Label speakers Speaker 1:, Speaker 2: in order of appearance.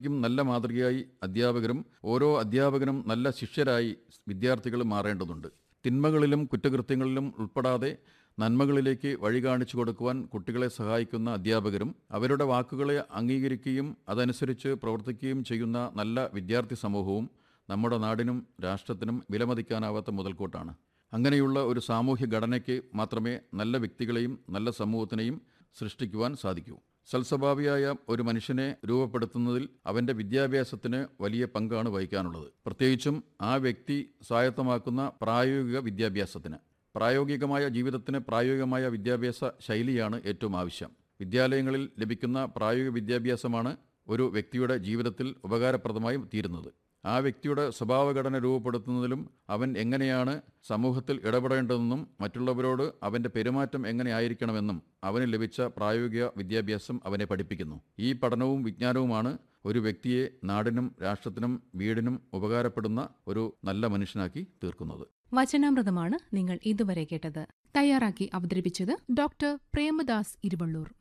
Speaker 1: യും നല്ല മാതൃകയായി അധ്യാപകരും ഓരോ അധ്യാപകനും നല്ല ശിഷ്യരായി വിദ്യാർത്ഥികൾ മാറേണ്ടതുണ്ട് തിന്മകളിലും കുറ്റകൃത്യങ്ങളിലും ഉൾപ്പെടാതെ നന്മകളിലേക്ക് വഴി കാണിച്ചു കൊടുക്കുവാൻ കുട്ടികളെ സഹായിക്കുന്ന അധ്യാപകരും അവരുടെ വാക്കുകളെ അംഗീകരിക്കുകയും അതനുസരിച്ച് പ്രവർത്തിക്കുകയും ചെയ്യുന്ന നല്ല വിദ്യാർത്ഥി സമൂഹവും നമ്മുടെ നാടിനും രാഷ്ട്രത്തിനും വിലമതിക്കാനാവാത്ത മുതൽക്കൂട്ടാണ് അങ്ങനെയുള്ള ഒരു സാമൂഹ്യ ഘടനയ്ക്ക് മാത്രമേ നല്ല വ്യക്തികളെയും നല്ല സമൂഹത്തിനെയും സൃഷ്ടിക്കുവാൻ സാധിക്കൂ സൽസ്വഭാവിയായ ഒരു മനുഷ്യനെ രൂപപ്പെടുത്തുന്നതിൽ അവൻ്റെ വിദ്യാഭ്യാസത്തിന് വലിയ പങ്കാണ് വഹിക്കാനുള്ളത് പ്രത്യേകിച്ചും ആ വ്യക്തി സ്വായത്തമാക്കുന്ന പ്രായോഗിക വിദ്യാഭ്യാസത്തിന് പ്രായോഗികമായ ജീവിതത്തിന് പ്രായോഗികമായ വിദ്യാഭ്യാസ ശൈലിയാണ് ഏറ്റവും ആവശ്യം വിദ്യാലയങ്ങളിൽ ലഭിക്കുന്ന പ്രായോഗിക വിദ്യാഭ്യാസമാണ് ഒരു വ്യക്തിയുടെ ജീവിതത്തിൽ ഉപകാരപ്രദമായി തീരുന്നത് ആ വ്യക്തിയുടെ സ്വഭാവഘടന രൂപപ്പെടുത്തുന്നതിലും അവൻ എങ്ങനെയാണ് സമൂഹത്തിൽ ഇടപെടേണ്ടതെന്നും മറ്റുള്ളവരോട് അവൻ്റെ പെരുമാറ്റം എങ്ങനെ ആയിരിക്കണമെന്നും അവന് ലഭിച്ച പ്രായോഗിക വിദ്യാഭ്യാസം അവനെ പഠിപ്പിക്കുന്നു ഈ പഠനവും വിജ്ഞാനവുമാണ് ഒരു വ്യക്തിയെ നാടിനും രാഷ്ട്രത്തിനും വീടിനും ഉപകാരപ്പെടുന്ന ഒരു നല്ല മനുഷ്യനാക്കി തീർക്കുന്നത്
Speaker 2: വചനാമൃതമാണ് നിങ്ങൾ ഇതുവരെ കേട്ടത്
Speaker 3: തയ്യാറാക്കി അവതരിപ്പിച്ചത് ഡോക്ടർ പ്രേമദാസ് ഇരുവള്ളൂർ